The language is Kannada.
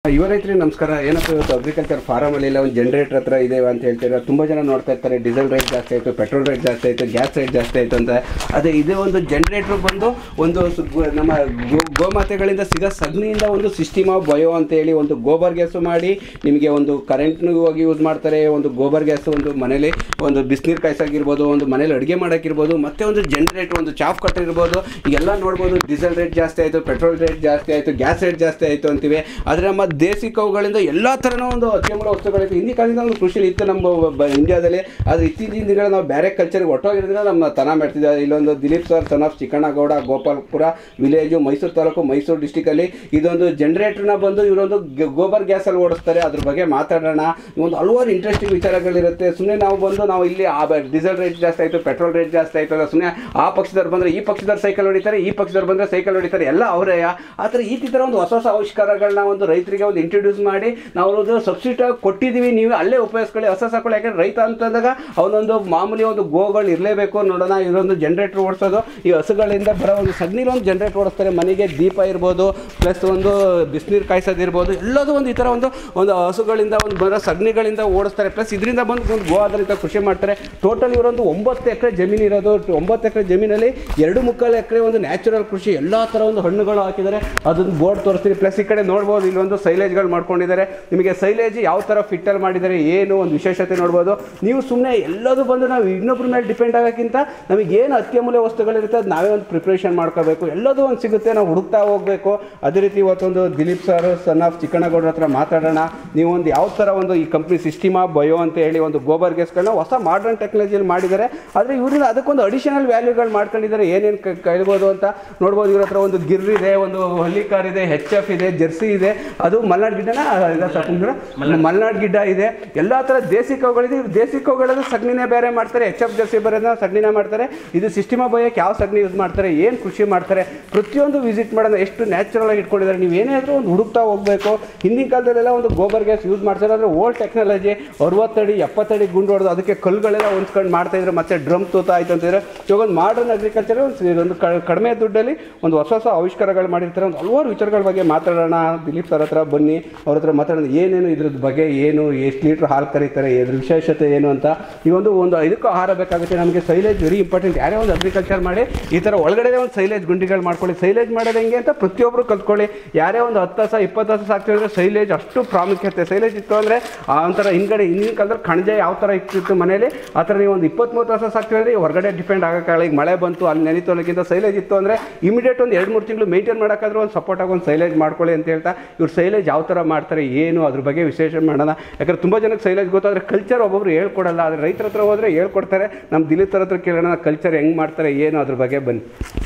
ಯುವ ರೈತರಿಗೆ ನಮಸ್ಕಾರ ಏನಪ್ಪ ಇವತ್ತು ಅಗ್ರಿಕಲ್ಚರ್ ಫಾರಮ್ ಅಲ್ಲಿ ಇಲ್ಲ ಒಂದು ಜನರೇಟರ್ ಹತ್ರ ಇದೆ ಅಂತ ಹೇಳ್ತೀರಾ ತುಂಬ ಜನ ನೋಡ್ತಾ ಇರ್ತಾರೆ ಡೀಸೆಲ್ ರೇಟ್ ಜಾಸ್ತಿ ಆಯಿತು ಪೆಟ್ರೋಲ್ ರೇಟ್ ಜಾಸ್ತಿ ಆಯಿತು ಗ್ಯಾಸ್ ರೇಟ್ ಜಾಸ್ತಿ ಆಯಿತು ಅಂತ ಅದೇ ಇದೇ ಒಂದು ಜನರೇಟರ್ ಬಂದು ಒಂದು ಸು- ಗೋ- ನಮ್ಮ ಗೋ- ಗೋಮಾತೆಗಳಿಂದ ಸಿಗೋ ಸಗಣಿಯಿಂದ ಒಂದು ಸಿಸ್ಟಮ್ ಆಫ್ ಬಯೋ ಅಂತ ಹೇಳಿ ಒಂದು ಗೋಬರ್ ಗ್ಯಾಸು ಮಾಡಿ ನಿಮಗೆ ಒಂದು ಕರೆಂಟ್ನೂ ಹೋಗಿ ಯೂಸ್ ಮಾಡ್ತಾರೆ ಒಂದು ಗೋಬರ್ ಗ್ಯಾಸ್ ಒಂದು ಮನೇಲಿ ಒಂದು ಬಿಸಿನೀರು ಕಾಯಿಸಾಗಿರ್ಬೋದು ಒಂದು ಮನೇಲಿ ಅಡುಗೆ ಮಾಡೋಕ್ಕಿರ್ಬೋದು ಮತ್ತೆ ಒಂದು ಜನರೇಟರ್ ಒಂದು ಚಾಫ್ ಕಟ್ ಇರ್ಬೋದು ಈಗೆಲ್ಲ ನೋಡ್ಬೋದು ಡೀಸೆಲ್ ರೇಟ್ ಜಾಸ್ತಿ ಆಯಿತು ಪೆಟ್ರೋಲ್ ರೇಟ್ ಜಾಸ್ತಿ ಆಯಿತು ಗ್ಯಾಸ್ ರೇಟ್ ಜಾಸ್ತಿ ಆಯಿತು ಅಂತೀವಿ ಆದರೆ ನಮ್ಮ ದೇಸಿ ಕವುಗಳಿಂದ ಎಲ್ಲ ಥರನೂ ಒಂದು ಅತ್ಯಮೂಲ ವಸ್ತುಗಳಿತ್ತು ಹಿಂದಿನ ಕಾಲದಿಂದ ಒಂದು ಕೃಷಿ ಇತ್ತು ನಮ್ಮ ಬ- ಇಂಡಿಯಾದಲ್ಲಿ ಆದರೆ ಇತ್ತೀಚಿನ ದಿನಗಳ ನಾವು ಬೇರೆ ಕಲ್ಚರ್ಗೆ ಒಟ್ಟೋಗಿರೋದ್ರಿಂದ ನಮ್ಮ ತನ ಮಾಡ್ತಿದ್ದೇವೆ ಇಲ್ಲೊಂದು Dilip sir son of Chikkannagowda Gopalapura village Mysuru taluk Mysuru ಡಿಸ್ಟಿಕಲ್ಲಿ ಇದೊಂದು ಜನರೇಟರ್ನ ಬಂದು ಇವರೊಂದು ಗ- ಗೋಬರ್ ಗ್ಯಾಸಲ್ಲಿ ಓಡಿಸ್ತಾರೆ ಅದ್ರ ಬಗ್ಗೆ ಮಾತಾಡೋಣ ಒಂದು ಹಲವಾರು ಇಂಟ್ರೆಸ್ಟಿಂಗ್ ವಿಚಾರಗಳಿರುತ್ತೆ ಸುಮ್ಮನೆ ನಾವು ಬಂದು ನಾವು ಇಲ್ಲಿ ಆ ಡೀಸೆಲ್ ರೇಟ್ ಜಾಸ್ತಿ ಆಯಿತು ಪೆಟ್ರೋಲ್ ರೇಟ್ ಜಾಸ್ತಿ ಆಯಿತು ಅಲ್ಲ ಸುಮ್ಮನೆ ಆ ಪಕ್ಷದವ್ರು ಬಂದರೆ ಈ ಪಕ್ಷದವ್ರು ಸೈಕಲ್ ಹೊಡಿತಾರೆ ಈ ಪಕ್ಷದವ್ರು ಬಂದರೆ ಸೈಕಲ್ ಹೊಡಿತಾರೆ ಎಲ್ಲ ಅವರೇ ಆ ಥರ ಈ ಥರ ಒಂದು ಹೊಸ ಹೊಸ ಆವಿಷ್ಕಾರಗಳನ್ನ ಒಂದು ರೈತರಿಗೆ ಒಂದು ಇಂಟ್ರೊಡ್ಯೂಸ್ ಮಾಡಿ ನಾವು ಒಂದು ಸಬ್ಸಿಡಿ ಕೊಟ್ಟಿದ್ದೀವಿ ನೀವು ಅಲ್ಲೇ ಉಪಯೋಗಿಸ್ಕೊಳ್ಳಿ ಹೊಸ ಸಾಕೊಳ್ಳಿ ಯಾಕಂದ್ರೆ ರೈತ ಅಂತಂದಾಗ ಅವನೊಂದು ಮಾಮೂಲಿ ಒಂದು ಗೋಗಳು ಇರಲೇಬೇಕು ನೋಡೋಣ ಇದೊಂದು ಜನರೇಟರ್ ಓಡಿಸೋದು ಈ ಹಸುಗಳಿಂದ ಬರೋ ಒಂದು ಸಗಣಿಲಿ ಒಂದು ಜನರೇಟರ್ ಓಡಿಸ್ತಾರೆ ಮನೆಗೆ ದೀಪ ಇರ್ಬೋದು ಪ್ಲಸ್ ಒಂದು ಬಿಸಿನೀರು ಕಾಯಿಸೋದಿರ್ಬೋದು ಎಲ್ಲದೂ ಒಂದು ಈ ಥರ ಒಂದು ಒಂದು ಹಸುಗಳಿಂದ ಒಂದು ಬರೋ ಸಗಣಿಗಳಿಂದ ಓಡಿಸ್ತಾರೆ ಪ್ಲಸ್ ಇದರಿಂದ ಬಂದು ಒಂದು ಗೋ ಆಧಾರಿತ ಕೃಷಿ ಮಾಡ್ತಾರೆ ಟೋಟಲ್ ಇವರೊಂದು ಒಂಬತ್ತು ಎಕರೆ ಜಮೀನು ಇರೋದು ಒಂಬತ್ತು ಎಕರೆ ಜಮೀನಲ್ಲಿ ಎರಡು ಮುಕ್ಕಾಲು ಎಕರೆ ಒಂದು ನ್ಯಾಚುರಲ್ ಕೃಷಿ ಎಲ್ಲ ಥರ ಒಂದು ಹಣ್ಣುಗಳು ಹಾಕಿದ್ದಾರೆ ಅದನ್ನು ಬೋರ್ಡ್ ತೋರಿಸ್ತೀನಿ ಪ್ಲಸ್ ಈ ಕಡೆ ನೋಡ್ಬೋದು ಇಲ್ಲೊಂದು ಸೈಲೇಜ್ಗಳು ಮಾಡ್ಕೊಂಡಿದ್ದಾರೆ ನಿಮಗೆ ಸೈಲೇಜ್ ಯಾವ ಥರ ಫಿಟ್ಟಲ್ಲಿ ಮಾಡಿದ್ದಾರೆ ಏನು ಒಂದು ವಿಶೇಷತೆ ನೋಡ್ಬೋದು ನೀವು ಸುಮ್ಮನೆ ಎಲ್ಲದೂ ಬಂದು ನಾವು ಇನ್ನೊಬ್ಬರ ಮೇಲೆ ಡಿಪೆಂಡ್ ಆಗೋಕ್ಕಿಂತ ನಮಗೆ ಏನು ಅತ್ಯಮೂಲ್ಯ ವಸ್ತುಗಳಿರುತ್ತೆ ಅದು ನಾವೇ ಒಂದು ಪ್ರಿಪ್ರೇಷನ್ ಮಾಡ್ಕೋಬೇಕು ಎಲ್ಲದೂ ಒಂದು ಸಿಗುತ್ತೆ ನಾವು ಹುಡುಕ್ತಾ ಹೋಗಬೇಕು ಅದೇ ರೀತಿ ಇವತ್ತೊಂದು ದಿಲೀಪ್ ಸರ್ ಸನ್ ಆಫ್ ಚಿಕ್ಕಣ್ಣಗೌಡ್ರ ಹತ್ರ ಮಾತಾಡೋಣ ನೀವು ಒಂದು ಯಾವ ಥರ ಒಂದು ಈ ಕಂಪ್ನಿ ಸಿಸ್ಟಿಮಾ ಬಯೋ ಅಂತ ಹೇಳಿ ಒಂದು ಗೋಬರ್ ಗ್ಯಾಸ್ಗಳನ್ನ ಹೊಸ ಮಾಡರ್ನ್ ಟೆಕ್ನಾಲಜಿಯಲ್ಲಿ ಮಾಡಿದ್ದಾರೆ ಆದರೆ ಇವರಿಂದ ಅದಕ್ಕೊಂದು ಅಡಿಷನಲ್ ವ್ಯಾಲ್ಯೂಗಳು ಮಾಡ್ಕೊಂಡಿದ್ದಾರೆ ಏನೇನು ಕೈಬೋದು ಅಂತ ನೋಡ್ಬೋದು ಇವ್ರ ಹತ್ರ ಒಂದು ಗಿರ್ ಇದೆ ಒಂದು ಹಳ್ಳಿಕಾರ್ ಇದೆ ಹೆಚ್ ಎಫ್ ಇದೆ ಜರ್ಸಿ ಇದೆ ಅದು ಮಲ್ನಾಡ್ ಗಿಡ್ಡನ ಇದೆ ಸಾಕಂದ್ರೆ ಮಲ್ನಾಡ್ ಗಿಡ್ಡ ಇದೆ ಎಲ್ಲ ಥರ ದೇಸಿ ಕವುಗಳಿದೆ ಇವ್ರು ದೇಸಿ ಕವುಗಳಲ್ಲಿ ಸಗಣಿನೇ ಬೇರೆ ಮಾಡ್ತಾರೆ ಎಚ್ ಎಫ್ ಜರ್ಸಿ ಬರೋದನ್ನ ಸಗಣಿನೇ ಮಾಡ್ತಾರೆ ಇದು ಸಿಸ್ಟಿಮ ಬಯಕ್ಕೆ ಯಾವ ಸಗಣಿ ಯೂಸ್ ಮಾಡ್ತಾರೆ ಏನು ಕೃಷಿ ಮಾಡ್ತಾರೆ ಪ್ರತಿಯೊಂದು ವಿಸಿಟ್ ಮಾಡೋಣ ಎಷ್ಟು ನ್ಯಾಚುರಲ್ ಆಗಿ ಇಟ್ಕೊಂಡಿದ್ದಾರೆ ನೀವು ಏನೇ ಆದರೂ ಒಂದು ಹುಡುಕ್ತಾ ಹೋಗಬೇಕು ಹಿಂದಿನ ಕಾಲದಲ್ಲೆಲ್ಲ ಒಂದು ಗೋಬರ್ ಗ್ಯಾಸ್ ಯೂಸ್ ಮಾಡ್ತಾರೆ ಅಂದರೆ ಓಲ್ಡ್ ಟೆಕ್ನಾಲಜಿ ಅರವತ್ತಡಿ ಎಪ್ಪತ್ತಡಿ ಗುಂಡು ಹೊಡೆದು ಅದಕ್ಕೆ ಕಲ್ಲುಗಳೆಲ್ಲ ಹೊಂದ್ಕೊಂಡು ಮಾಡ್ತಾ ಇದ್ರು ಮತ್ತೆ ಡ್ರಮ್ ತೂತ ಆಯ್ತು ಅಂತಿದ್ರೆ ಇವಾಗ ಒಂದು ಮಾಡರ್ನ್ ಅಗ್ರಿಕಲ್ಚರ್ ಒಂದು ಕ- ಕಡಿಮೆ ದುಡ್ಡಲ್ಲಿ ಒಂದು ಹೊಸ ಹೊಸ ಆವಿಷ್ಕಾರಗಳು ಮಾಡಿರ್ತಾರೆ ಒಂದು ಹಲವಾರು ವಿಚಾರಗಳ ಬಗ್ಗೆ ಮಾತಾಡೋಣ ದಿಲೀಪ್ ಸರ್ ಹತ್ರ ಬನ್ನಿ ಅವ್ರ ಹತ್ರ ಮಾತಾಡೋಣ ಏನೇನು ಇದ್ರದ್ದು ಬಗ್ಗೆ ಏನು ಎಷ್ಟು ಲೀಟ್ರ್ ಹಾಲು ಕರೀತಾರೆ ಇದ್ರ ವಿಶೇಷತೆ ಏನು ಅಂತ ಈ ಒಂದು ಒಂದು ಇದಕ್ಕೂ ಆಹಾರ ಬೇಕಾಗುತ್ತೆ ನಮಗೆ ಸೈಲೇಜ್ ವೆರಿ ಇಂಪಾರ್ಟೆಂಟ್ ಯಾರೇ ಒಂದು ಅಗ್ರಿಕಲ್ಚರ್ ಮಾಡಿ ಈ ಥರ ಒಳಗಡೆ ಒಂದು ಸೈಲೇಜ್ ಗುಂಡಿಗಳು ಮಾಡ್ಕೊಳ್ಳಿ ಸೈಲೇಜ್ ಮಾಡೋದು ಹೆಂಗೆ ಅಂತ ಪ್ರತಿಯೊಬ್ಬರು ಕಲ್ತ್ಕೊಳ್ಳಿ ಯಾರೇ ಒಂದು ಹತ್ತು ಹಸ ಇಪ್ಪತ್ತು ಹಸ ಸಾಕ್ತಿದ್ರೆ ಸೈಲೇಜ್ ಅಷ್ಟು ಪ್ರಾಮುಖ್ಯತೆ ಸೈಲೇಜ್ ಇತ್ತು ಅಂದರೆ ಆ ಒಂಥರ ಹಿಂದ್ಗಡೆ ಹಿಂದಿನ ಕಾಲದಲ್ಲಿ ಕಣಜ ಯಾವ ಥರ ಇರ್ತಿತ್ತು ಮನೇಲಿ ಆ ಥರ ನೀವು ಒಂದು ಇಪ್ಪತ್ತು ಮೂವತ್ತು ಹಸ ಸಾಕ್ತಿದ್ರೆ ಹೊರಗಡೆ ಡಿಪೆಂಡ್ ಆಗೋಕ್ಕಾಗಲ್ಲ ಈಗ ಮಳೆ ಬಂತು ಅಲ್ಲಿ ನೆನಿತು ಅನ್ನೋಕ್ಕಿಂತ ಸೈಲೇಜ್ ಇತ್ತು ಅಂದರೆ ಇಮಿಡಿಯೇಟ್ ಒಂದು ಎರಡು ಮೂರು ತಿಂಗಳು ಮೇಂಟೈನ್ ಮಾಡೋಕ್ಕಾದ್ರೂ ಒಂದು ಸಪೋರ್ಟ್ ಆಗಿ ಒಂದು ಸೈಲೇಜ್ ಮಾಡ್ಕೊಳ್ಳಿ ಅಂತ ಹೇಳ್ತಾ ಇವ್ರು ಸೈಲೇಜ್ ಯಾವ ಥರ ಮಾಡ್ತಾರೆ ಏನು ಅದ್ರ ಬಗ್ಗೆ ವಿಶೇಷ ಮಾಡೋಣ ಯಾಕಂದ್ರೆ ತುಂಬ ಜನಕ್ಕೆ ಸೈಲೇಜ್ ಗೊತ್ತಾದ್ರೆ ಕಲ್ಚರ್ ಒಬ್ಬೊಬ್ರು ಹೇಳ್ಕೊಡಲ್ಲ ಆದರೆ ರೈತರ ಹತ್ರ ಹೋದರೆ ಹೇಳ್ಕೊಡ್ತಾರೆ ನಮ್ಮ ದಿಲೀಪ್ ಹತ್ರ ಕೇಳೋಣ ಕಲ್ಚರ್ ಹೆಂಗೆ ಮಾಡ್ತಾರೆ ಏನು ಅದ್ರ ಬಗ್ಗೆ ಬನ್ನಿ